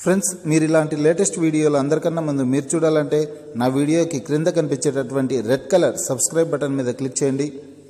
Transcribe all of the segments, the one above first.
friends మీరు ఇలాంటి latest వీడియోలు అందరికన్నా ముందు మీరు చూడాలంటే నా వీడియోకి క్రింద కనిపించేటటువంటి రెడ్ కలర్ సబ్స్క్రైబ్ బటన్ మీద క్లిక్ చేయండి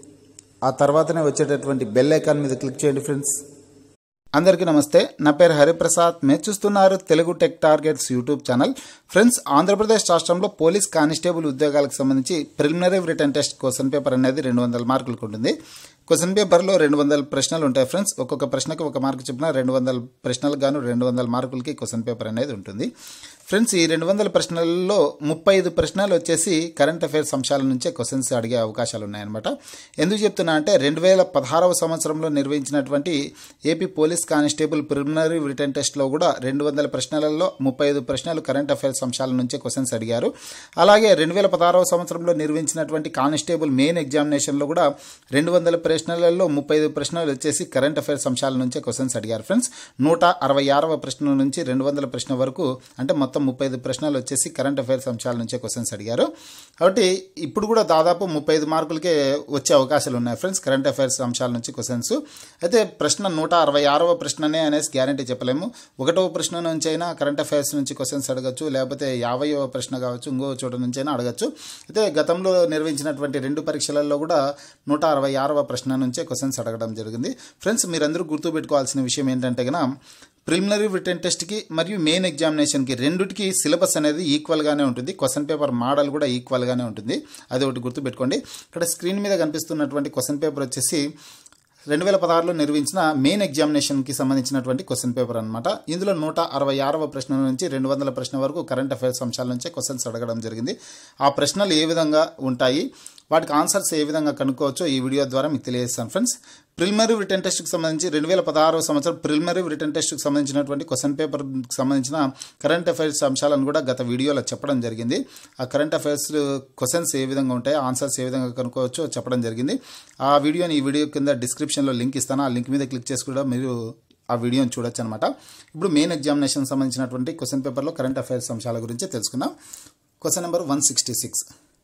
ఆ తర్వాతనే వచ్చేటటువంటి బెల్ ఐకాన్ మీద క్లిక్ చేయండి ఫ్రెండ్స్ అందరికీ నమస్తే నా పేరు హరిప్రసాద్ మీరు చూస్తున్నారు Telugu tech targets YouTube channel friends Andhra Pradesh రాష్ట్రంలో పోలీస్ కానిస్టేబుల్ ఉద్యోగాలకు సంబంధించి preliminary written test question paper అనేది రెండు వందల మార్కులకు ఉంటుంది క్వశ్చన్ పేపర్లో రెండు వందల ప్రశ్నలు ఉంటాయి ఫ్రెండ్స్ ఒక్కొక్క ప్రశ్నకి ఒక మార్కు చెప్పిన రెండు వందల ప్రశ్నలకు గాను రెండు వందల మార్కులకి క్వశ్చన్ పేపర్ అనేది ఉంటుంది ఫ్రెండ్స్ ఈ రెండు వందల ప్రశ్నలలో ముప్పై ఐదు ప్రశ్నలు వచ్చేసి కరెంట్ అఫైర్స్ అంశాల నుంచే క్వశ్చన్స్ అడిగే అవకాశాలు ఉన్నాయన్నమాట ఎందుకు చెప్తున్నా అంటే రెండు వేల పదహారవ సంవత్సరంలో నిర్వహించినటువంటి AP police constable preliminary written టెస్ట్లో కూడా రెండు వందల ప్రశ్నలలో ముప్పై ఐదు ప్రశ్నలు కరెంట్ అఫైర్స్ అంశాల నుంచే క్వశ్చన్స్ అడిగారు అలాగే రెండు వేల పదహారవ సంవత్సరంలో నిర్వహించినటువంటి కానిస్టేబుల్ మెయిన్ ఎగ్జామినేషన్లో కూడా రెండు వందల ప్రశ్నలలో ముప్పై ఐదు ప్రశ్నలు వచ్చేసి కరెంట్ అఫైర్స్ అంశాల నుంచే క్వశ్చన్స్ అడిగారు ఫ్రెండ్స్ నూట అరవై ఆరవ ప్రశ్న నుంచి రెండు వందల ప్రశ్న వరకు అంటే మొత్తం ముప్పై ఐదు ప్రశ్నలు వచ్చేసి కరెంట్ అఫైర్స్ అంశాల నుంచే క్వశ్చన్స్ అడిగారు కాబట్టి ఇప్పుడు కూడా దాదాపు ముప్పై ఐదు మార్కులకే వచ్చే అవకాశాలు ఉన్నాయి ఫ్రెండ్స్ కరెంట్ అఫైర్స్ అంశాల నుంచి క్వశ్చన్స్ అయితే ప్రశ్న నూట అరవై ఆరవ ప్రశ్ననే అనేసి గ్యారంటీ చెప్పలేము ఒకటవ ప్రశ్న నుంచి అయినా కరెంట్ అఫైర్స్ నుంచి క్వశ్చన్స్ అడగచ్చు లేకపోతే యాభైవ ప్రశ్న కావచ్చు ఇంకో చోట నుంచి అయినా అడగచ్చు అయితే గతంలో నిర్వహించినటువంటి రెండు పరీక్షలలో కూడా నూట అరవై ఆరవ ప్రశ్న నుంచే క్వశ్చన్స్ అడగడం జరిగింది ఫ్రెండ్స్ మీరందరూ గుర్తుపెట్టుకోవాల్సిన విషయం ఏంటంటే కనుక ప్రిలిమినరీ రిటర్న్ టెస్ట్కి మరియు మెయిన్ ఎగ్జామినేషన్కి రెండుటికి సిలబస్ అనేది ఈక్వల్గానే ఉంటుంది క్వశ్చన్ పేపర్ మోడల్ కూడా ఈక్వల్గానే ఉంటుంది అది ఒకటి గుర్తుపెట్టుకోండి ఇక్కడ స్క్రీన్ మీద కనిపిస్తున్నటువంటి క్వశ్చన్ పేపర్ వచ్చేసి రెండు వేల పదహారులో నిర్వహించిన మెయిన్ ఎగ్జామినేషన్కి సంబంధించినటువంటి క్వశ్చన్ పేపర్ అనమాట ఇందులో నూట అరవై ఆరవ ప్రశ్న నుంచి రెండు వందల ప్రశ్న వరకు కరెంట్ అఫైర్స్ అంశాల నుంచే క్వశ్చన్స్ అడగడం జరిగింది ఆ ప్రశ్నలు ఏ విధంగా ఉంటాయి వాటికి ఆన్సర్స్ ఏ విధంగా కనుక్కోవచ్చో ఈ వీడియో ద్వారా మీకు తెలియజేస్తాను ఫ్రెండ్స్ ప్రిలిమరీ రిటర్న్ టెస్ట్కి సంబంధించి రెండు వేల పదహారవ సంవత్సరం ప్రిలిమరీ రిటర్న్ టెస్ట్కి సంబంధించినటువంటి క్వశ్చన్ పేపర్కి సంబంధించిన కరెంట్ అఫైర్స్ అంశాలను కూడా గత వీడియోలో చెప్పడం జరిగింది ఆ కరెంట్ అఫైర్స్ క్వశ్చన్స్ ఏ విధంగా ఉంటాయి ఆన్సర్స్ ఏ విధంగా కనుక్కోవచ్చో చెప్పడం జరిగింది ఆ వీడియోని ఈ వీడియో కింద డిస్క్రిప్షన్లో లింక్ ఇస్తాను ఆ లింక్ మీద క్లిక్ చేసి కూడా మీరు ఆ వీడియోని చూడొచ్చు అనమాట ఇప్పుడు మెయిన్ ఎగ్జామినేషన్ సంబంధించినటువంటి క్వశ్చన్ పేపర్లో కరెంట్ అఫైర్స్ అంశాల గురించి తెలుసుకుందాం question number one sixty six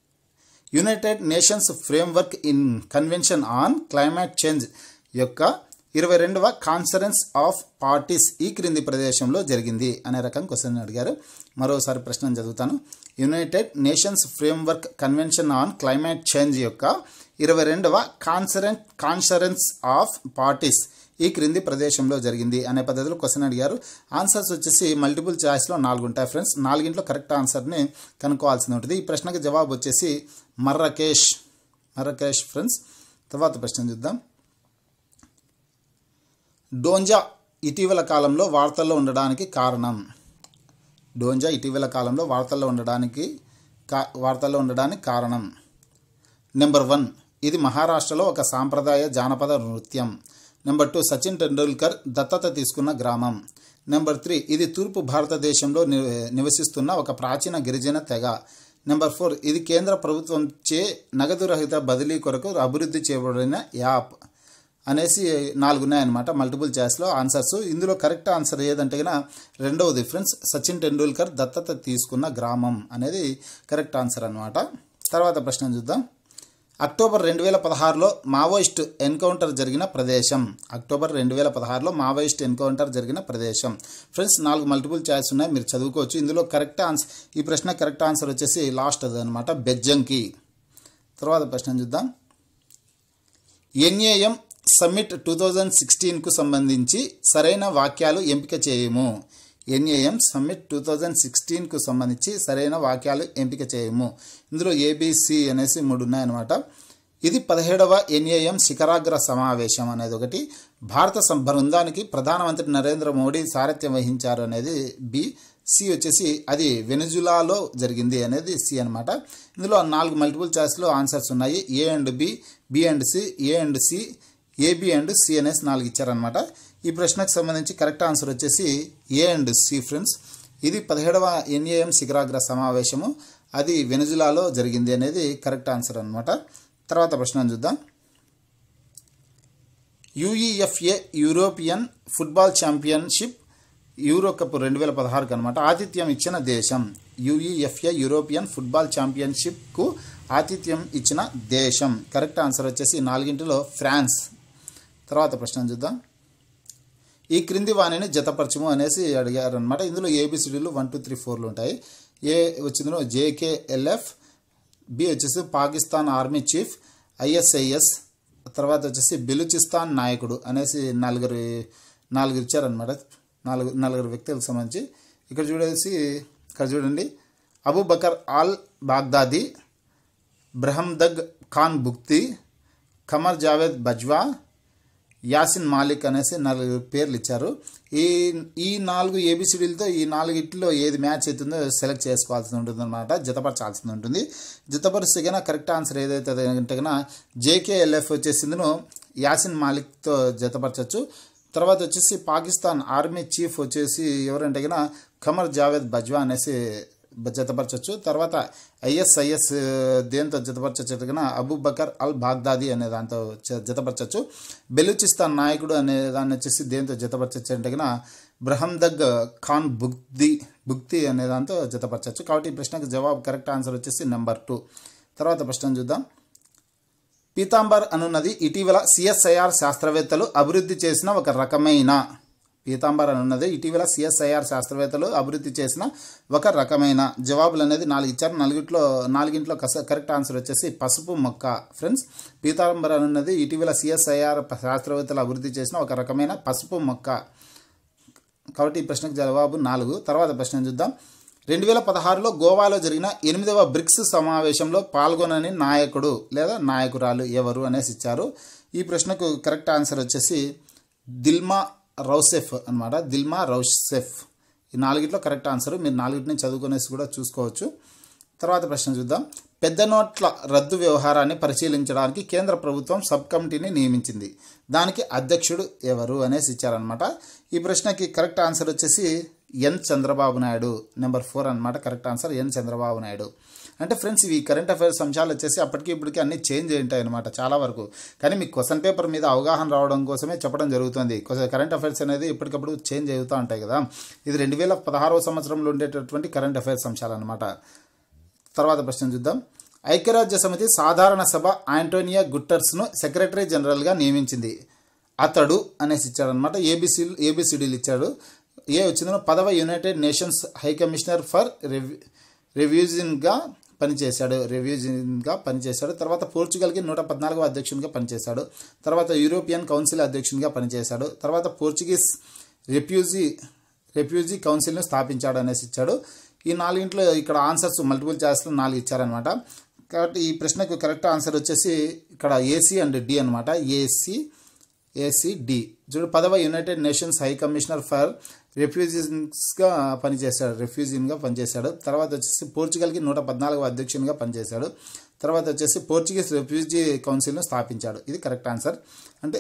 United Nations framework in convention on climate change యొక్క ఇరవై రెండవ కాన్ఫరెన్స్ ఆఫ్ పార్టీస్ ఈ క్రింది ప్రదేశంలో జరిగింది అనే రకం క్వశ్చన్ అడిగారు మరోసారి ప్రశ్న చదువుతాను United Nations framework convention on climate change యొక్క ఇరవై రెండవ కాన్సరెన్ కాన్ఫరెన్స్ ఆఫ్ పార్టీస్ ఈ క్రింది ప్రదేశంలో జరిగింది అనే పద్ధతిలో క్వశ్చన్ అడిగారు ఆన్సర్స్ వచ్చేసి మల్టిపుల్ చాయిస్లో నాలుగు ఉంటాయి ఫ్రెండ్స్ నాలుగింట్లో కరెక్ట్ ఆన్సర్ని కనుక్కోవాల్సి ఉంటుంది ఈ ప్రశ్నకి జవాబు వచ్చేసి మర్రకేష్ మర్రకేష్ ఫ్రెండ్స్ తర్వాత ప్రశ్న చూద్దాం డోంజా ఇటీవల కాలంలో వార్తల్లో ఉండడానికి కారణం డోంజా ఇటీవల కాలంలో వార్తల్లో ఉండడానికి కా వార్తల్లో ఉండడానికి కారణం నెంబర్ వన్ ఇది మహారాష్ట్రలో ఒక సాంప్రదాయ జానపద నృత్యం నెంబర్ టూ సచిన్ టెండూల్కర్ దత్తత తీసుకున్న గ్రామం నెంబర్ త్రీ ఇది తూర్పు భారతదేశంలో ని నివసిస్తున్న ఒక ప్రాచీన గిరిజన తెగ నెంబర్ ఫోర్ ఇది కేంద్ర ప్రభుత్వంచే నగదు రహిత బదిలీ కొరకు అభివృద్ధి చేయబడిన యాప్ అనేసి నాలుగు ఉన్నాయన్నమాట మల్టిపుల్ చాయిస్లో ఆన్సర్స్ ఇందులో కరెక్ట్ ఆన్సర్ ఏదంటే కనుక రెండవది ఫ్రెండ్స్ సచిన్ టెండూల్కర్ దత్తత తీసుకున్న గ్రామం అనేది కరెక్ట్ ఆన్సర్ అనమాట తర్వాత ప్రశ్న చూద్దాం అక్టోబర్ రెండు వేల పదహారులో మావోయిస్ట్ ఎన్కౌంటర్ జరిగిన ప్రదేశం అక్టోబర్ రెండు వేల పదహారులో మావోయిస్ట్ ఎన్కౌంటర్ జరిగిన ప్రదేశం ఫ్రెండ్స్ నాలుగు మల్టిపుల్ చాయిస్ ఉన్నాయి మీరు చదువుకోవచ్చు ఇందులో కరెక్ట్ ఆన్సర్ ఈ ప్రశ్న కరెక్ట్ ఆన్సర్ వచ్చేసి లాస్ట్ అది అనమాట బెజ్జంకి తర్వాత ప్రశ్న చూద్దాం ఎన్ఏఎం సమ్మిట్ టూ థౌజండ్ సిక్స్టీన్కు సంబంధించి సరైన వాక్యాలు ఎంపిక చేయము ఎన్ఏఎం సమ్మిట్ టూ థౌజండ్ సిక్స్టీన్కు సంబంధించి సరైన వాక్యాలు ఎంపిక చేయము ఇందులో ఏబిసి అనేసి మూడు ఉన్నాయన్నమాట ఇది పదిహేడవ ఎన్ఏఎం శిఖరాగ్ర సమావేశం అనేది ఒకటి భారత బృందానికి ప్రధానమంత్రి నరేంద్ర మోడీ సారథ్యం వహించారు అనేది బి సి వచ్చేసి అది వెనుజులాలో జరిగింది అనేది సి అనమాట ఇందులో నాలుగు మల్టిపుల్ చాయిస్లో ఆన్సర్స్ ఉన్నాయి A and B B and C A and C A B and C అనేసి నాలుగు ఇచ్చారనమాట ఈ ప్రశ్నకు సంబంధించి కరెక్ట్ ఆన్సర్ వచ్చేసి ఏ అండ్ సి ఫ్రెండ్స్ ఇది పదిహేడవ ఎన్ఏఎం శిఖరాగ్ర సమావేశము అది వెనుజులాలో జరిగింది అనేది కరెక్ట్ ఆన్సర్ అనమాట తర్వాత ప్రశ్న చూద్దాం UEFA European football championship Euro Cup రెండు వేల పదహారుకి అనమాట ఆతిథ్యం ఇచ్చిన దేశం యుఈఎఫ్ఏ యూరోపియన్ ఫుట్బాల్ ఛాంపియన్షిప్కు ఆతిథ్యం ఇచ్చిన దేశం కరెక్ట్ ఆన్సర్ వచ్చేసి నాలుగింటిలో ఫ్రాన్స్ తర్వాత ప్రశ్న చూద్దాం ఈ క్రింది వాణిని జతపరచము అనేసి అడిగారు అనమాట ఇందులో ఏబిసిడీలు వన్ టూ త్రీ ఫోర్లు ఉంటాయి ఏ వచ్చిందో జేకేఎల్ఎఫ్ బి వచ్చేసి పాకిస్తాన్ ఆర్మీ చీఫ్ ఐఎస్ఐఎస్ తర్వాత వచ్చేసి బెలూచిస్తాన్ నాయకుడు అనేసి నలుగురు నాలుగు ఇచ్చారనమాట నాలుగు నలుగురు వ్యక్తులకు సంబంధించి ఇక్కడ చూడేసి ఇక్కడ చూడండి Abu Bakr al Baghdadi Brahumdagh Khan Bugti Qamar Javed Bajwa Yasin Malik అనేసి నాలుగు పేర్లు ఇచ్చారు ఈ ఈ నాలుగు ఏబిసిడీలతో ఈ నాలుగిట్లో ఏది మ్యాచ్ అవుతుందో సెలెక్ట్ చేసుకోవాల్సి ఉంటుంది అనమాట జతపరచాల్సి ఉంటుంది జతపరిస్తే కన్నా కరెక్ట్ ఆన్సర్ ఏదైతే అంటే కన్నా జేకేఎల్ఎఫ్ వచ్చేసిందిను యాసిన్ మాలిక్తో జతపరచచ్చు తర్వాత వచ్చేసి పాకిస్తాన్ ఆర్మీ చీఫ్ వచ్చేసి ఎవరంటే కన్నా ఖమర్ జావేద్ బజ్వా అనేసి జతపరచచ్చు తర్వాత ఐఎస్ఐఎస్ దేంతో జతపరచచ్చు కన్నా అబూ బకర్ అల్ బాగ్దాది అనే దాంతో జ- జతపరచచ్చు బెలూచిస్తాన్ నాయకుడు అనే దాన్ని వచ్చేసి దేంతో జతపరచచ్చు అంటే కన్నా బ్రహందగ్ ఖాన్ బుక్ది బుక్తి అనే దాంతో జతపరచచ్చు కాబట్టి ఈ ప్రశ్నకు జవాబు కరెక్ట్ ఆన్సర్ వచ్చేసి నెంబర్ టూ తర్వాత ప్రశ్న చూద్దాం పీతాంబర్ అనున్నది ఇటీవల సిఎస్ఐఆర్ శాస్త్రవేత్తలు అభివృద్ధి చేసిన ఒక రకమైన పీతాంబర్ అనున్నది ఇటీవల సిఎస్ఐఆర్ శాస్త్రవేత్తలు అభివృద్ధి చేసిన ఒక రకమైన జవాబులు అనేది నాలుగు ఇచ్చారు నలుగిట్లో నాలుగింట్లో కస కరెక్ట్ ఆన్సర్ వచ్చేసి పసుపు మొక్క ఫ్రెండ్స్ పీతాంబర్ అనున్నది ఇటీవల సిఎస్ఐఆర్ శాస్త్రవేత్తలు అభివృద్ధి చేసిన ఒక రకమైన పసుపు మొక్క కాబట్టి ఈ ప్రశ్నకు జవాబు నాలుగు తర్వాత ప్రశ్న చూద్దాం రెండు వేల పదహారులో గోవాలో జరిగిన ఎనిమిదవ బ్రిక్స్ సమావేశంలో పాల్గొనని నాయకుడు లేదా నాయకురాలు ఎవరు అనేసి ఇచ్చారు ఈ ప్రశ్నకు కరెక్ట్ ఆన్సర్ వచ్చేసి దిల్మా రౌసెఫ్ అన్నమాట దిల్మా రౌసెఫ్ ఈ నాలుగిట్లో కరెక్ట్ ఆన్సర్ మీరు నాలుగిటిని చదువుకునేసి కూడా చూసుకోవచ్చు తర్వాత ప్రశ్న చూద్దాం పెద్ద నోట్ల రద్దు వ్యవహారాన్ని పరిశీలించడానికి కేంద్ర ప్రభుత్వం సబ్ కమిటీని నియమించింది దానికి అధ్యక్షుడు ఎవరు అనేసి ఇచ్చారనమాట ఈ ప్రశ్నకి కరెక్ట్ ఆన్సర్ వచ్చేసి N Chandrababu Naidu number four అనమాట correct answer N Chandrababu Naidu అంటే ఫ్రెండ్స్ ఇవి కరెంట్ అఫైర్స్ అంశాలు వచ్చేసి అప్పటికి ఇప్పటికి అన్ని చేంజ్ ఉంటాయి అనమాట చాలా వరకు కానీ మీకు క్వశ్చన్ పేపర్ మీద అవగాహన రావడం కోసమే చెప్పడం జరుగుతుంది కరెంట్ అఫైర్స్ అనేది ఇప్పటికప్పుడు చేంజ్ అవుతూ ఉంటాయి కదా ఇది రెండు వేల పదహారవ సంవత్సరంలో ఉండేటటువంటి కరెంట్ అఫైర్స్ అంశాలు అనమాట తర్వాత ప్రశ్న చూద్దాం ఐక్యరాజ్య సమితి సాధారణ సభ ఆంటోనియా గుట్టర్స్ను సెక్రటరీ జనరల్గా నియమించింది అతడు అనేసి ఇచ్చాడనమాట ఏబిసి ఏబిసిడీలు ఇచ్చాడు ఏ వచ్చిందో పదవ United Nations high commissioner for రివ్యూ రివ్యూజిన్గా పనిచేశాడు రివ్యూజిన్గా పనిచేశాడు తర్వాత పోర్చుగల్కి నూట పద్నాలుగవ అధ్యక్షునిగా పనిచేశాడు తర్వాత యూరోపియన్ కౌన్సిల్ అధ్యక్షునిగా పనిచేశాడు తర్వాత పోర్చుగీస్ రెప్యూజీ రెప్యూజీ కౌన్సిల్ను స్థాపించాడు అనేసి ఇచ్చాడు ఈ నాలుగింట్లో ఇక్కడ ఆన్సర్స్ మల్టిపుల్ చాయిస్లో నాలుగు ఇచ్చారనమాట కాబట్టి ఈ ప్రశ్నకు కరెక్ట్ ఆన్సర్ వచ్చేసి ఇక్కడ ఏసీ అండ్ డి అనమాట ఏసీ ఏసీ డి చూడు పదవ United Nations high commissioner for రెఫ్యూజీస్గా పనిచేశాడు రెఫ్యూజీన్గా పనిచేశాడు తర్వాత వచ్చేసి పోర్చుగల్కి నూట పద్నాలుగవ అధ్యక్షునిగా పనిచేశాడు తర్వాత వచ్చేసి పోర్చుగీస్ రెఫ్యూజీ కౌన్సిల్ను స్థాపించాడు ఇది కరెక్ట్ ఆన్సర్ అంటే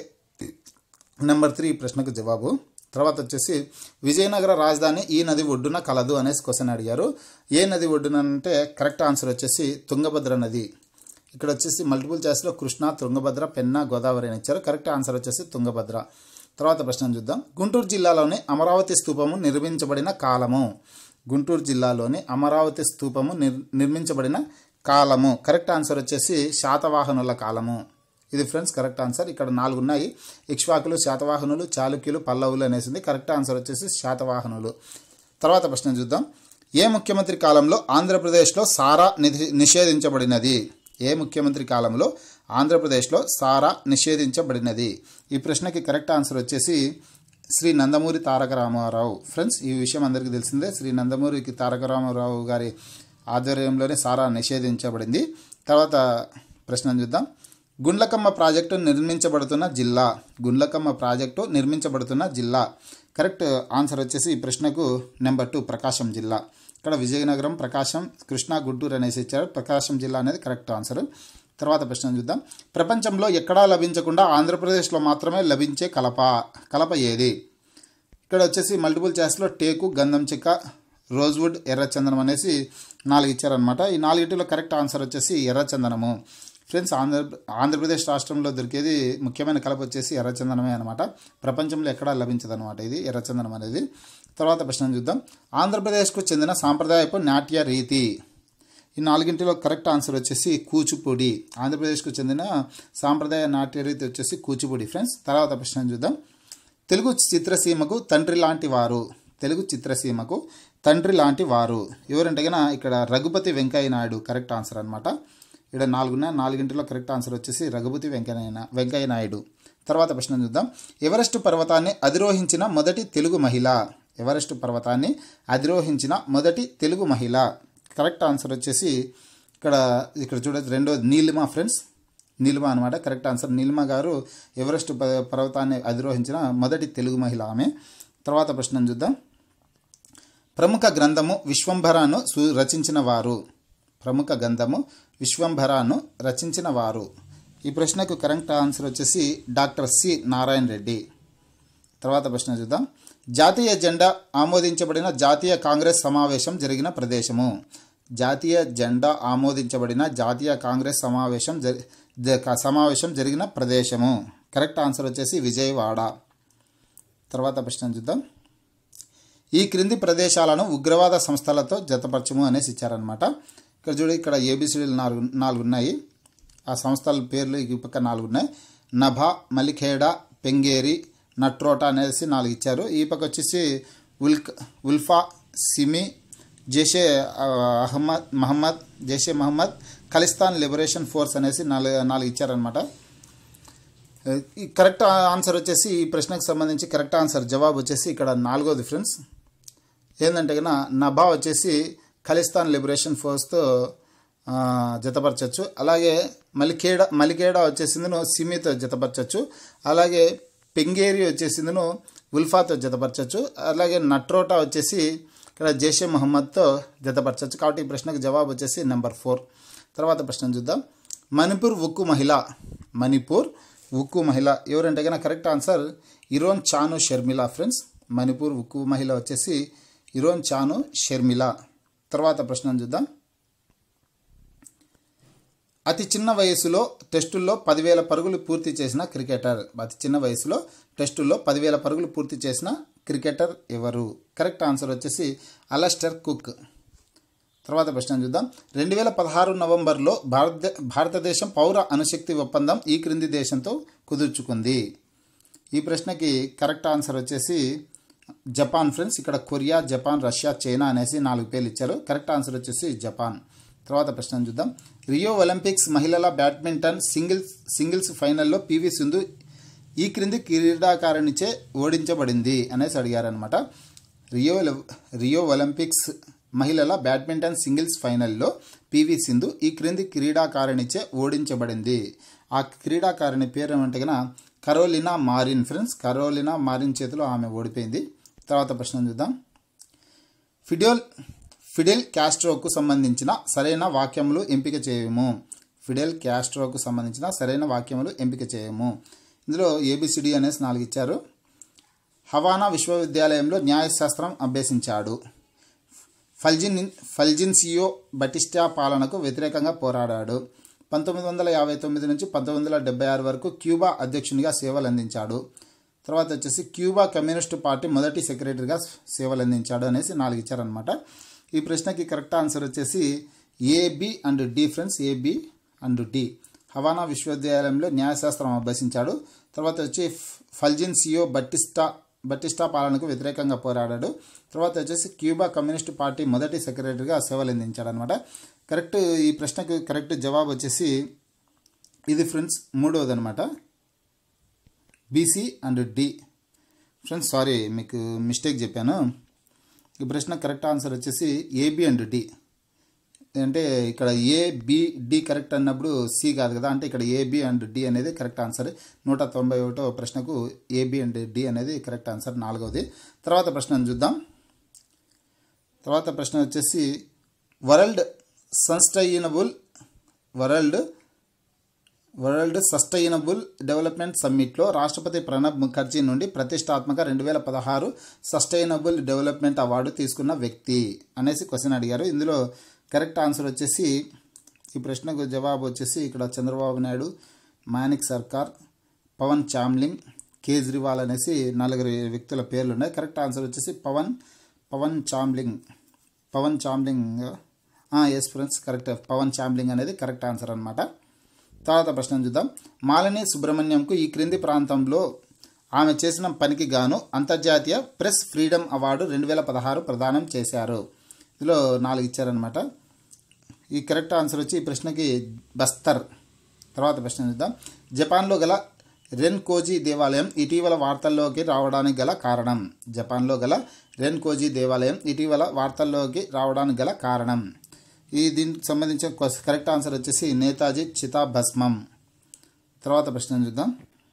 నెంబర్ త్రీ ఈ ప్రశ్నకు జవాబు తర్వాత వచ్చేసి విజయనగర రాజధాని ఈ నది ఒడ్డున కలదు అనేసి క్వశ్చన్ అడిగారు ఏ నది ఒడ్డున అంటే కరెక్ట్ ఆన్సర్ వచ్చేసి తుంగభద్ర నది ఇక్కడ వచ్చేసి మల్టిపుల్ చాయిస్లో కృష్ణ తుంగభద్ర పెన్నా గోదావరి అని ఇచ్చారు కరెక్ట్ ఆన్సర్ వచ్చేసి తుంగభద్ర తర్వాత ప్రశ్న చూద్దాం గుంటూరు జిల్లాలోని అమరావతి స్తూపము నిర్మించబడిన కాలము గుంటూరు జిల్లాలోని అమరావతి స్తూపము నిర్ నిర్మించబడిన కాలము కరెక్ట్ ఆన్సర్ వచ్చేసి శాతవాహనుల కాలము ఇది ఫ్రెండ్స్ కరెక్ట్ ఆన్సర్ ఇక్కడ నాలుగు ఉన్నాయి ఇక్ష్వాకులు శాతవాహనులు చాళుక్యులు పల్లవులు అనేసింది కరెక్ట్ ఆన్సర్ వచ్చేసి శాతవాహనులు తర్వాత ప్రశ్న చూద్దాం ఏ ముఖ్యమంత్రి కాలంలో ఆంధ్రప్రదేశ్లో సారా నిధి నిషేధించబడినది ఏ ముఖ్యమంత్రి కాలంలో ఆంధ్రప్రదేశ్లో సారా నిషేధించబడినది ఈ ప్రశ్నకి కరెక్ట్ ఆన్సర్ వచ్చేసి శ్రీ నందమూరి తారక రామారావు ఫ్రెండ్స్ ఈ విషయం అందరికీ తెలిసిందే శ్రీ నందమూరికి తారక రామారావు గారి ఆధ్వర్యంలోనే సారా నిషేధించబడింది తర్వాత ప్రశ్న చూద్దాం గుండ్లకమ్మ ప్రాజెక్టు నిర్మించబడుతున్న జిల్లా గుండ్లకమ్మ ప్రాజెక్టు నిర్మించబడుతున్న జిల్లా కరెక్ట్ ఆన్సర్ వచ్చేసి ఈ ప్రశ్నకు నెంబర్ టూ ప్రకాశం జిల్లా ఇక్కడ విజయనగరం ప్రకాశం కృష్ణా గుంటూరు అనేసి ఇచ్చారు ప్రకాశం జిల్లా అనేది కరెక్ట్ ఆన్సర్ తర్వాత ప్రశ్న చూద్దాం ప్రపంచంలో ఎక్కడా లభించకుండా ఆంధ్రప్రదేశ్లో మాత్రమే లభించే కలప కలప ఏది ఇక్కడ వచ్చేసి మల్టిపుల్ చాయిస్లో టేకు గంధం చెక్క రోజ్వుడ్ ఎర్రచందనం అనేసి నాలుగు ఇచ్చారనమాట ఈ నాలుగిటిలో కరెక్ట్ ఆన్సర్ వచ్చేసి ఎర్రచందనము ఫ్రెండ్స్ ఆంధ్ర ఆంధ్రప్రదేశ్ రాష్ట్రంలో దొరికేది ముఖ్యమైన కలప వచ్చేసి ఎర్రచందనమే అనమాట ప్రపంచంలో ఎక్కడా లభించదనమాట ఇది ఎర్రచందనం అనేది తర్వాత ప్రశ్న చూద్దాం ఆంధ్రప్రదేశ్కు చెందిన సాంప్రదాయపు నాట్య రీతి ఈ నాలుగింటిలో కరెక్ట్ ఆన్సర్ వచ్చేసి కూచిపూడి ఆంధ్రప్రదేశ్కు చెందిన సాంప్రదాయ నాట్య రీతి వచ్చేసి కూచిపూడి ఫ్రెండ్స్ తర్వాత ప్రశ్న చూద్దాం తెలుగు చిత్రసీమకు తండ్రి లాంటి వారు తెలుగు చిత్రసీమకు తండ్రి లాంటి వారు ఎవరంటే గన ఇక్కడ రఘుపతి వెంకయ్య నాయుడు కరెక్ట్ ఆన్సర్ అనమాట ఇక్కడ నాలుగున్న నాలుగింటిలో కరెక్ట్ ఆన్సర్ వచ్చేసి రఘుపతి వెంకయ్య వెంకయ్య నాయుడు తర్వాత ప్రశ్న చూద్దాం ఎవరెస్ట్ పర్వతాన్ని అధిరోహించిన మొదటి తెలుగు మహిళ ఎవరెస్ట్ పర్వతాన్ని అధిరోహించిన మొదటి తెలుగు మహిళ కరెక్ట్ ఆన్సర్ వచ్చేసి ఇక్కడ ఇక్కడ చూడొచ్చు రెండోది నీలిమ ఫ్రెండ్స్ నీలిమ అనమాట కరెక్ట్ ఆన్సర్ నీలిమ గారు ఎవరెస్ట్ ప- పర్వతాన్ని అధిరోహించిన మొదటి తెలుగు మహిళ ఆమె తర్వాత ప్రశ్న చూద్దాం ప్రముఖ గ్రంథము విశ్వంభరాను సు- రచించిన వారు ప్రముఖ గ్రంథము విశ్వంభరాను రచించిన వారు ఈ ప్రశ్నకు కరెక్ట్ ఆన్సర్ వచ్చేసి డాక్టర్ సి నారాయణ రెడ్డి తర్వాత ప్రశ్న చూద్దాం జాతీయ జెండా ఆమోదించబడిన జాతీయ కాంగ్రెస్ సమావేశం జరిగిన ప్రదేశము జాతీయ జెండా ఆమోదించబడిన జాతీయ కాంగ్రెస్ సమావేశం జరి జ- క- సమావేశం జరిగిన ప్రదేశము కరెక్ట్ ఆన్సర్ వచ్చేసి విజయవాడ తర్వాత ప్రశ్న చూద్దాం ఈ క్రింది ప్రదేశాలను ఉగ్రవాద సంస్థలతో జతపరచము అనేసి ఇచ్చారనమాట ఇక్కడ చూడు ఇక్కడ ఏబిసిడీలు నాలుగు నాలుగు ఉన్నాయి ఆ సంస్థల పేర్లు ఈ పక్క నాలుగు ఉన్నాయి నభా మలిఖేడా పెంగేరి నట్రోట అనేసి నాలుగు ఇచ్చారు ఈ పక్క వచ్చేసి ఉల్క్ ఉల్ఫా సిమి జైషే ఆ, అహ్మద్ మహమ్మద్ జైషే మహమ్మద్ ఖలిస్తాన్ లిబరేషన్ ఫోర్స్ అనేసి నాలుగు నాలుగు ఇచ్చారనమాట ఈ కరెక్ట్ ఆన్సర్ వచ్చేసి ఈ ప్రశ్నకు సంబంధించి కరెక్ట్ ఆన్సర్ జవాబు వచ్చేసి ఇక్కడ నాలుగోది ఫ్రెండ్స్ ఏంటంటే కన్నా నభా వచ్చేసి ఖలిస్తాన్ లిబరేషన్ ఫోర్స్తో ఆ, జతపరచచ్చు అలాగే మలికేడ మలికేడ వచ్చేసిందును సిమితో జతపరచచ్చు అలాగే పెంగేరి వచ్చేసిందును ఉల్ఫాతో జతపరచచ్చు అలాగే నట్రోటా వచ్చేసి ఇక్కడ జైషే మహమ్మద్తో జతపరచచ్చు కాబట్టి ఈ ప్రశ్నకు జవాబు వచ్చేసి నెంబర్ ఫోర్ తర్వాత ప్రశ్న చూద్దాం మణిపూర్ ఉక్కు మహిళ మణిపూర్ ఉక్కు మహిళ ఎవరంటే కనుక correct answer Irom Chanu Sharmila friends Manipur ఉక్కు మహిళ వచ్చేసి ఇరోన్ చాను షర్మిల తర్వాత ప్రశ్న చూద్దాం అతి చిన్న వయసులో టెస్టుల్లో పదివేల పరుగులు పూర్తి చేసిన క్రికెటర్ అతి చిన్న వయసులో టెస్టుల్లో పదివేల పరుగులు పూర్తి చేసిన క్రికెటర్ ఎవరు కరెక్ట్ ఆన్సర్ వచ్చేసి అలస్టర్ కుక్ తర్వాత ప్రశ్న చూద్దాం రెండు వేల పదహారు నవంబర్లో భారత భారతదేశం పౌర అణుశక్తి ఒప్పందం ఈ క్రింది దేశంతో కుదుర్చుకుంది ఈ ప్రశ్నకి కరెక్ట్ ఆన్సర్ వచ్చేసి జపాన్ ఫ్రెండ్స్ ఇక్కడ కొరియా జపాన్ రష్యా చైనా అనేసి నాలుగు పేర్లు ఇచ్చారు కరెక్ట్ ఆన్సర్ వచ్చేసి జపాన్ తర్వాత ప్రశ్న చూద్దాం రియో ఒలింపిక్స్ మహిళల బ్యాడ్మింటన్ సింగిల్స్ సింగిల్స్ ఫైనల్లో పివి సింధు ఈ క్రింది క్రీడాకారునిచే ఓడించబడింది అనేసి అడిగారనమాట రియో రియో ఒలింపిక్స్ మహిళల బ్యాడ్మింటన్ సింగిల్స్ ఫైనల్లో పివి సింధు ఈ క్రింది క్రీడాకారిణిచే ఓడించబడింది ఆ క్రీడాకారిణి పేరు ఏమంటే కనుక Carolina Marin friends Carolina Marin చేతిలో ఆమె ఓడిపోయింది తర్వాత ప్రశ్న చూద్దాం ఫిడోల్ ఫిడెల్ క్యాస్ట్రోకు సంబంధించిన సరైన వాక్యములు ఎంపిక చేయము ఫిడెల్ క్యాస్ట్రోకు సంబంధించిన సరైన వాక్యములు ఎంపిక చేయము ఇందులో ఏబిసిడి అనేసి నాలుగు ఇచ్చారు హవానా విశ్వవిద్యాలయంలో న్యాయశాస్త్రం అభ్యసించాడు ఫల్జిన్ ఫల్జిన్సియో బటిస్టా పాలనకు వ్యతిరేకంగా పోరాడాడు పంతొమ్మిది వందల యాభై తొమ్మిది నుంచి పంతొమ్మిది వందల డెబ్బై ఆరు వరకు క్యూబా అధ్యక్షునిగా సేవలు అందించాడు తర్వాత వచ్చేసి క్యూబా కమ్యూనిస్టు పార్టీ మొదటి సెక్రటరీగా సేవలు అందించాడు అనేసి నాలుగు ఇచ్చారనమాట ఈ ప్రశ్నకి కరెక్ట్ ఆన్సర్ వచ్చేసి A B and D friends A B and D Havana విశ్వవిద్యాలయంలో న్యాయశాస్త్రం అభ్యసించాడు తర్వాత వచ్చి ఫల్జిన్ సియో బట్టిస్టా బట్టిస్టా పాలనకు వ్యతిరేకంగా పోరాడాడు తర్వాత వచ్చేసి క్యూబా కమ్యూనిస్ట్ పార్టీ మొదటి సెక్రటరీగా సేవలు అందించాడు అనమాట కరెక్ట్ ఈ ప్రశ్నకు కరెక్ట్ జవాబు వచ్చేసి ఇది ఫ్రెండ్స్ మూడవది అనమాట B C and D friends sorry మీకు మిస్టేక్ చెప్పాను ఈ ప్రశ్న కరెక్ట్ ఆన్సర్ వచ్చేసి ఏబి అండ్ డి అంటే ఇక్కడ ఏ బి డి కరెక్ట్ అన్నప్పుడు సి కాదు కదా అంటే ఇక్కడ ఏబి అండ్ డి అనేది కరెక్ట్ ఆన్సర్ నూట తొంభై ఒకటో ప్రశ్నకు ఏబి అండ్ డి అనేది కరెక్ట్ ఆన్సర్ నాలుగవది తర్వాత ప్రశ్న చూద్దాం తర్వాత ప్రశ్న వచ్చేసి world sustainable world world sustainable development సమ్మిట్లో రాష్ట్రపతి ప్రణబ్ ముఖర్జీ నుండి ప్రతిష్టాత్మక రెండు వేల పదహారు సస్టైనబుల్ డెవలప్మెంట్ అవార్డు తీసుకున్న వ్యక్తి అనేసి క్వశ్చన్ అడిగారు ఇందులో కరెక్ట్ ఆన్సర్ వచ్చేసి ఈ ప్రశ్నకు జవాబు వచ్చేసి ఇక్కడ చంద్రబాబు నాయుడు మానిక్ సర్కార్ పవన్ చామ్లింగ్ కేజ్రీవాల్ అనేసి నలుగురు వ్యక్తుల పేర్లు ఉన్నాయి కరెక్ట్ ఆన్సర్ వచ్చేసి Pawan Pawan Chamling Pawan Chamling yes friends correct Pawan Chamling అనేది కరెక్ట్ ఆన్సర్ అనమాట తర్వాత ప్రశ్న చూద్దాం మాలిని సుబ్రహ్మణ్యంకు ఈ క్రింది ప్రాంతంలో ఆమె చేసిన పనికి గాను అంతర్జాతీయ ప్రెస్ ఫ్రీడమ్ అవార్డు రెండు వేల పదహారు ప్రదానం చేశారు ఇందులో నాలుగు ఇచ్చారనమాట ఈ కరెక్ట్ ఆన్సర్ వచ్చి ఈ ప్రశ్నకి బస్తర్ తర్వాత ప్రశ్న చూద్దాం జపాన్లో గల రెన్ కోజీ దేవాలయం ఇటీవల వార్తల్లోకి రావడానికి గల కారణం జపాన్లో గల రెన్ కోజీ దేవాలయం ఇటీవల వార్తల్లోకి రావడానికి గల కారణం ఈ దీనికి సంబంధించిన క్వశ్చ- కరెక్ట్ ఆన్సర్ వచ్చేసి నేతాజీ చితాభస్మం తర్వాత ప్రశ్న చూద్దాం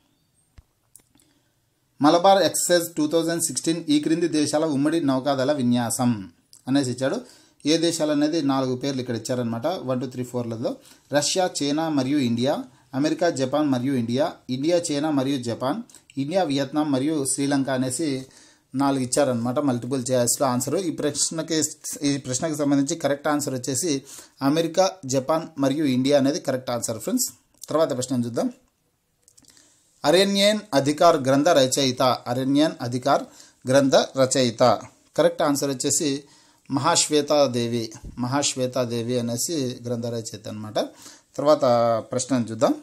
Malabar exercise two thousand sixteen ఈ క్రింది దేశాల ఉమ్మడి నౌకాదళ విన్యాసం అనేసి ఇచ్చాడు ఏ దేశాలు అనేది నాలుగు పేర్లు ఇక్కడ ఇచ్చారనమాట వన్ టూ త్రీ ఫోర్లలో రష్యా చైనా మరియు ఇండియా అమెరికా జపాన్ మరియు ఇండియా ఇండియా చైనా మరియు జపాన్ ఇండియా వియత్నాం మరియు శ్రీలంక అనేసి నాలుగు ఇచ్చారనమాట మల్టిపుల్ చాయిస్లో ఆన్సర్ ఈ ప్రశ్నకి ఈ ప్రశ్నకి సంబంధించి కరెక్ట్ ఆన్సర్ వచ్చేసి అమెరికా జపాన్ మరియు ఇండియా అనేది కరెక్ట్ ఆన్సర్ ఫ్రెండ్స్ తర్వాత ప్రశ్న చూద్దాం అరణ్యన్ అధికార్ గ్రంథ రచయిత అరణ్యన్ అధికార్ గ్రంథ రచయిత కరెక్ట్ ఆన్సర్ వచ్చేసి మహాశ్వేతాదేవి మహాశ్వేతాదేవి అనేసి గ్రంథ రచయిత అనమాట తర్వాత ప్రశ్న చూద్దాం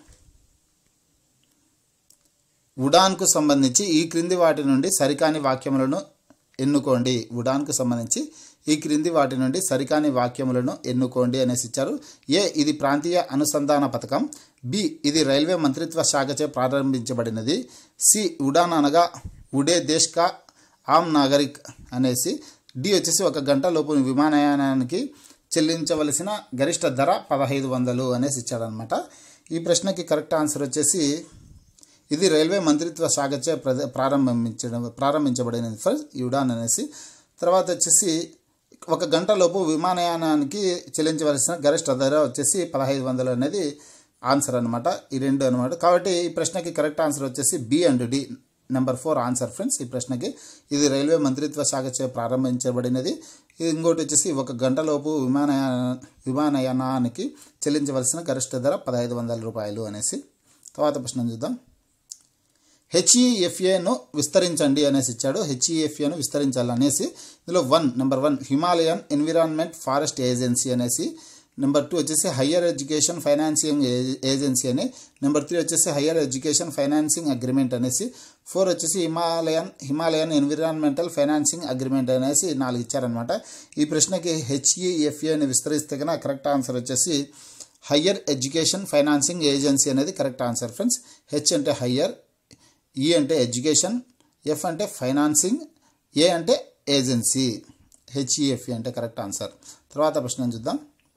ఉడాన్కు సంబంధించి ఈ క్రింది వాటి నుండి సరికాని వాక్యములను ఎన్నుకోండి ఉడాన్కు సంబంధించి ఈ క్రింది వాటి నుండి సరికాని వాక్యములను ఎన్నుకోండి అనేసి ఇచ్చారు ఏ ఇది ప్రాంతీయ అనుసంధాన పథకం బి ఇది రైల్వే మంత్రిత్వ శాఖచే ప్రారంభించబడినది సి ఉడాన్ అనగా ఉడే దేశ్ కా ఆమ్ నాగరిక్ అనేసి డి వచ్చేసి ఒక గంట లోపు విమానయానానికి చెల్లించవలసిన గరిష్ట ధర పదహైదు వందలు అనేసి ఇచ్చాడనమాట ఈ ప్రశ్నకి కరెక్ట్ ఆన్సర్ వచ్చేసి ఇది రైల్వే మంత్రిత్వ శాఖచే ప్రద ప్రారంభించడం ప్రారంభించబడినది ఫర్ యుడాన్ అనేసి తర్వాత వచ్చేసి ఒక గంట లోపు విమానయానానికి చెల్లించవలసిన గరిష్ట ధర వచ్చేసి పదహైదు వందలు అనేది ఆన్సర్ అనమాట ఈ రెండు అనమాట కాబట్టి ఈ ప్రశ్నకి కరెక్ట్ ఆన్సర్ వచ్చేసి B and D number four answer friends ఈ ప్రశ్నకి ఇది రైల్వే మంత్రిత్వ శాఖచే ప్రారంభించబడినది ఇది ఇంకోటి వచ్చేసి ఒక గంట లోపు విమానయాన విమానయానానికి చెల్లించవలసిన గరిష్ట ధర పదహైదు వందల రూపాయలు అనేసి తర్వాత ప్రశ్న చూద్దాం హెచ్ఈఎఫ్ఏను విస్తరించండి అనేసి ఇచ్చాడు హెచ్ఈఎఫ్ఏను విస్తరించాలి అనేసి ఇందులో one number one Himalayan environment forest agency అనేసి నెంబర్ టూ వచ్చేసి హయ్యర్ ఎడ్యుకేషన్ ఫైనాన్సింగ్ ఏజెన్సీ అని నెంబర్ త్రీ వచ్చేసి హయ్యర్ ఎడ్యుకేషన్ ఫైనాన్సింగ్ అగ్రిమెంట్ అనేసి ఫోర్ వచ్చేసి Himalayan Himalayan environmental financing agreement అనేసి నాలుగు ఇచ్చారనమాట ఈ ప్రశ్నకి హెచ్ఈఎఫ్ఏని విస్తరిస్తే కన్నా కరెక్ట్ ఆన్సర్ వచ్చేసి హయ్యర్ ఎడ్యుకేషన్ ఫైనాన్సింగ్ ఏజెన్సీ అనేది కరెక్ట్ ఆన్సర్ ఫ్రెండ్స్ హెచ్ అంటే హయ్యర్ ఈ అంటే ఎడ్యుకేషన్ ఎఫ్ అంటే ఫైనాన్సింగ్ ఏ అంటే ఏజెన్సీ హెచ్ఈఎఫ్ఈ అంటే కరెక్ట్ ఆన్సర్ తర్వాత ప్రశ్న చూద్దాం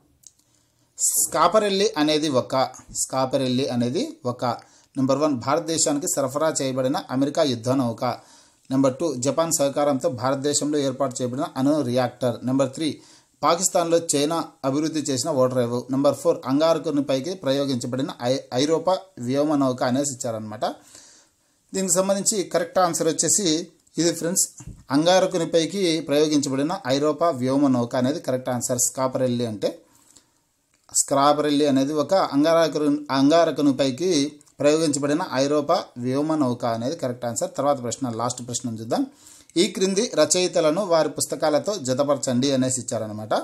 స్కాపరెల్లి అనేది ఒక స్కాపరెల్లి అనేది ఒక నెంబర్ వన్ భారతదేశానికి సరఫరా చేయబడిన అమెరికా యుద్ధ నౌక నెంబర్ టూ జపాన్ సహకారంతో భారతదేశంలో ఏర్పాటు చేయబడిన అణు రియాక్టర్ నెంబర్ త్రీ పాకిస్తాన్లో చైనా అభివృద్ధి చేసిన ఓడరేవు నెంబర్ ఫోర్ అంగారకునిపైకి ప్రయోగించబడిన ఐ ఐరోపా వ్యోమ నౌక అనేసి ఇచ్చారనమాట దీనికి సంబంధించి కరెక్ట్ ఆన్సర్ వచ్చేసి ఇది ఫ్రెండ్స్ అంగారకునిపైకి ప్రయోగించబడిన ఐరోపా వ్యోమ నౌక అనేది కరెక్ట్ ఆన్సర్ స్కాపరెల్లి అంటే స్క్రాపరెల్లి అనేది ఒక అంగారకుని అంగారకునిపైకి ప్రయోగించబడిన ఐరోపా వ్యోమ నౌక అనేది కరెక్ట్ ఆన్సర్ తర్వాత ప్రశ్న లాస్ట్ ప్రశ్న చూద్దాం ఈ క్రింది రచయితలను వారి పుస్తకాలతో జతపరచండి అనేసి ఇచ్చారనమాట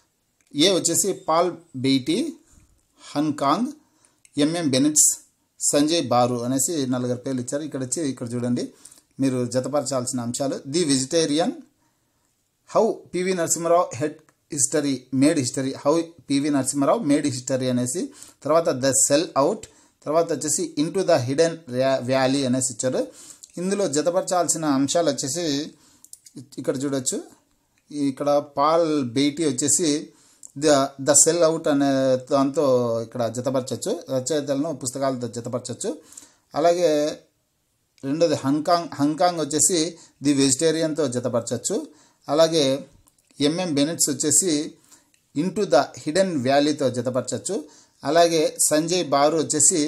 ఏ వచ్చేసి పాల్ బెయిటీ హన్కాంగ్ ఎంఎం బెనిట్స్ సంజయ్ బారు అనేసి నలుగురు పేర్లు ఇచ్చారు ఇక్కడ వచ్చి ఇక్కడ చూడండి మీరు జతపరచాల్సిన అంశాలు the vegetarian how PV Narasimha Rao had history made history how PV Narasimha Rao made history అనేసి తర్వాత ద సెల్ అవుట్ తర్వాత వచ్చేసి ఇంటూ ద హిడెన్ వ్యాలీ అనేసి ఇచ్చారు ఇందులో జతపరచాల్సిన అంశాలు వచ్చేసి ఇక్కడ చూడొచ్చు ఇక్కడ పాల్ బెయిటీ వచ్చేసి ద ద సెల్ అవుట్ అనే దాంతో ఇక్కడ జతపరచచ్చు రచయితలను పుస్తకాలతో జతపరచచ్చు అలాగే రెండోది హంకాంగ్ హంకాంగ్ వచ్చేసి ది వెజిటేరియన్తో జతపరచచ్చు అలాగే ఎంఎం బెనిట్స్ వచ్చేసి ఇంటూ ద హిడెన్ వ్యాలీతో జతపరచచ్చు అలాగే సంజయ్ బారు వచ్చేసి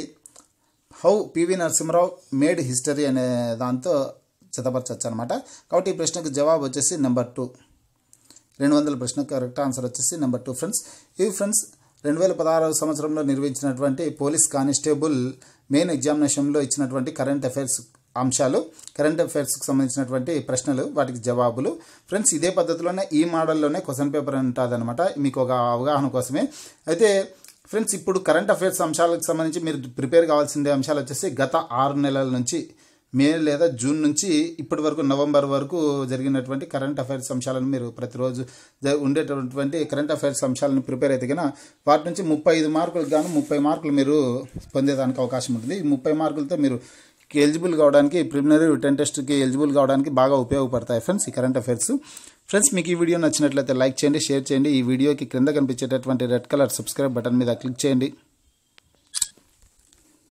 how PV Narasimha Rao made history అనే దాంతో జతపరచచ్చు అనమాట కాబట్టి ఈ ప్రశ్నకు జవాబు వచ్చేసి నెంబర్ టూ రెండు వందల ప్రశ్న కరెక్ట్ ఆన్సర్ వచ్చేసి నెంబర్ టూ ఫ్రెండ్స్ ఇవి ఫ్రెండ్స్ రెండు వేల పదహారవ సంవత్సరంలో నిర్వహించినటువంటి పోలీస్ కానిస్టేబుల్ మెయిన్ ఎగ్జామినేషన్లో ఇచ్చినటువంటి కరెంట్ అఫైర్స్ అంశాలు కరెంట్ అఫైర్స్కి సంబంధించినటువంటి ప్రశ్నలు వాటికి జవాబులు ఫ్రెండ్స్ ఇదే పద్ధతిలోనే ఈ మోడల్లోనే క్వశ్చన్ పేపర్ ఉంటుంది అనమాట మీకు ఒక అవగాహన కోసమే అయితే ఫ్రెండ్స్ ఇప్పుడు కరెంట్ అఫైర్స్ అంశాలకు సంబంధించి మీరు ప్రిపేర్ కావాల్సిన అంశాలు వచ్చేసి గత ఆరు నెలల నుంచి మే లేదా జూన్ నుంచి ఇప్పటి వరకు నవంబర్ వరకు జరిగినటువంటి కరెంట్ అఫైర్స్ అంశాలను మీరు ప్రతిరోజు జ- ఉండేటటువంటి కరెంట్ అఫైర్స్ అంశాలను ప్రిపేర్ అయితే కనుక వాటి నుంచి ముప్పై ఐదు మార్కులకు గాను ముప్పై మార్కులు మీరు పొందేదానికి అవకాశం ఉంటుంది ఈ ముప్పై మార్కులతో మీరు ఎలిజిబుల్ కావడానికి ప్రిలిమినరీ రిటర్న్ టెస్ట్కి ఎలిజిబుల్ కావడానికి బాగా ఉపయోగపడతాయి ఫ్రెండ్స్ ఈ కరెంట్ అఫైర్స్ ఫ్రెండ్స్ మీకు ఈ వీడియో నచ్చినట్లయితే లైక్ చేయండి షేర్ చేయండి ఈ వీడియోకి క్రింద కనిపించేటటువంటి రెడ్ కలర్ సబ్స్క్రైబ్ బటన్ మీద క్లిక్ చేయండి